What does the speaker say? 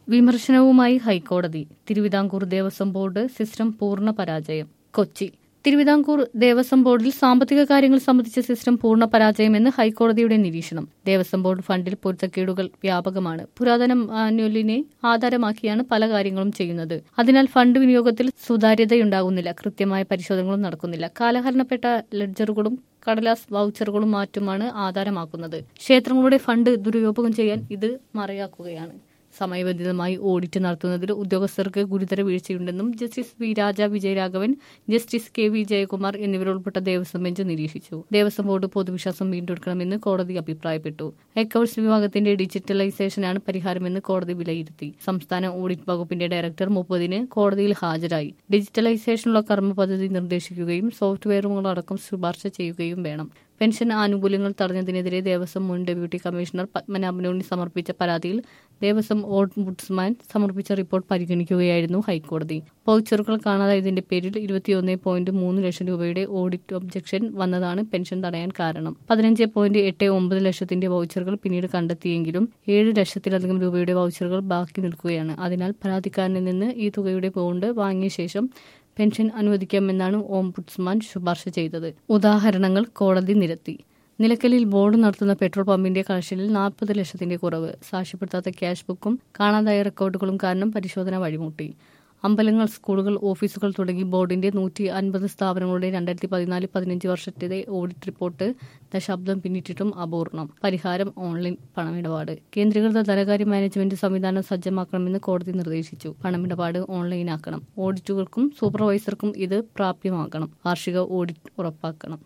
വിമർശനവുമായി ഹൈക്കോടതി Thiruvithamkoor Devaswom board system പൂർണ്ണ പരാജയം കൊച്ചി തിരുവിതാംകൂർ ദേവസ്വം ബോർഡിൽ സാമ്പത്തിക കാര്യങ്ങൾ സംബന്ധിച്ച സിസ്റ്റം പൂർണ്ണ പരാജയമെന്ന് ഹൈക്കോടതിയുടെ നിരീക്ഷണം ദേവസ്വം ബോർഡ് ഫണ്ടിൽ പൊരുത്തക്കേടുകൾ വ്യാപകമാണ് പുരാതന മാനുവലിനെ ആധാരമാക്കിയാണ് പല കാര്യങ്ങളും ചെയ്യുന്നത് അതിനാൽ ഫണ്ട് വിനിയോഗത്തിൽ സുതാര്യതയുണ്ടാകുന്നില്ല കൃത്യമായ പരിശോധനകളും നടക്കുന്നില്ല കാലഹരണപ്പെട്ട ലെഡ്ജറുകളും കടലാസ് വൗച്ചറുകളും മാറ്റുമാണ് ആധാരമാക്കുന്നത് ക്ഷേത്രങ്ങളുടെ ഫണ്ട് ദുരുപയോഗം ചെയ്യാൻ ഇത് മറയാക്കുകയാണ് സമയബന്ധിതമായി ഓഡിറ്റ് നടത്തുന്നതിൽ ഉദ്യോഗസ്ഥർക്ക് ഗുരുതര വീഴ്ചയുണ്ടെന്നും justice V Raja Vijayaraghavan justice K V Jayakumar എന്നിവരുൾപ്പെട്ട ദേവസ്വം ബെഞ്ച് നിരീക്ഷിച്ചു ദേവസ്വം ബോർഡ് പൊതുവിശ്വാസം വീണ്ടെടുക്കണമെന്ന് കോടതി അഭിപ്രായപ്പെട്ടു അക്കൌണ്ട്സ് വിഭാഗത്തിന്റെ ഡിജിറ്റലൈസേഷനാണ് പരിഹാരമെന്ന് കോടതി വിലയിരുത്തി സംസ്ഥാന ഓഡിറ്റ് വകുപ്പിന്റെ ഡയറക്ടർ മുപ്പതിന് കോടതിയിൽ ഹാജരായി ഡിജിറ്റലൈസേഷനുള്ള കർമ്മ പദ്ധതി നിർദ്ദേശിക്കുകയും സോഫ്റ്റ്വെയറുകളടക്കം ശുപാർശ ചെയ്യുകയും വേണം പെൻഷൻ ആനുകൂല്യങ്ങൾ തടഞ്ഞതിനെതിരെ ദേവസ്വം മുൻ ഡെപ്യൂട്ടി കമ്മീഷണർ പത്മനാഭനോണി സമർപ്പിച്ച പരാതിയിൽ ദേവസ്വം ഓംബുഡ്സ്മാൻ സമർപ്പിച്ച റിപ്പോർട്ട് പരിഗണിക്കുകയായിരുന്നു ഹൈക്കോടതി വൗച്ചറുകൾ കാണാതായതിന്റെ പേരിൽ ഇരുപത്തിയൊന്ന് പോയിന്റ് മൂന്ന് ലക്ഷം രൂപയുടെ ഓഡിറ്റ് ഒബ്ജക്ഷൻ വന്നതാണ് പെൻഷൻ തടയാൻ കാരണം പതിനഞ്ച് പോയിന്റ് എട്ട് ഒമ്പത് ലക്ഷത്തിന്റെ വൗച്ചറുകൾ പിന്നീട് കണ്ടെത്തിയെങ്കിലും ഏഴ് ലക്ഷത്തിലധികം രൂപയുടെ വൗച്ചറുകൾ ബാക്കി നിൽക്കുകയാണ് അതിനാൽ പരാതിക്കാരനിൽ നിന്ന് ഈ തുകയുടെ ബോണ്ട് വാങ്ങിയ ശേഷം പെൻഷൻ അനുവദിക്കാമെന്നാണ് ഓംബുഡ്സ്മാൻ ശുപാർശ ചെയ്തത് ഉദാഹരണങ്ങൾ കോടതി നിരത്തി നിലയ്ക്കലിൽ ബോർഡ് നടത്തുന്ന പെട്രോൾ പമ്പിന്റെ കളക്ഷനിൽ നാൽപ്പത് ലക്ഷത്തിന്റെ കുറവ് സാക്ഷ്യപ്പെടുത്താത്ത ക്യാഷ് ബുക്കും കാണാതായ റെക്കോർഡുകളും കാരണം പരിശോധന വഴിമുട്ടി അമ്പലങ്ങൾ സ്കൂളുകൾ ഓഫീസുകൾ തുടങ്ങി ബോർഡിന്റെ നൂറ്റി അൻപത് സ്ഥാപനങ്ങളുടെ രണ്ടായിരത്തി പതിനാല് പതിനഞ്ച് വർഷത്തെ ഓഡിറ്റ് റിപ്പോർട്ട് ദശാബ്ദം പിന്നിട്ടിട്ടും അപൂർണം പരിഹാരം ഓൺലൈൻ പണമിടപാട് കേന്ദ്രീകൃത ധനകാര്യ മാനേജ്മെന്റ് സംവിധാനം സജ്ജമാക്കണമെന്ന് കോടതി നിർദ്ദേശിച്ചു പണമിടപാട് ഓൺലൈനാക്കണം ഓഡിറ്റുകൾക്കും സൂപ്പർവൈസർക്കും ഇത് പ്രാപ്യമാക്കണം വാർഷിക ഓഡിറ്റ് ഉറപ്പാക്കണം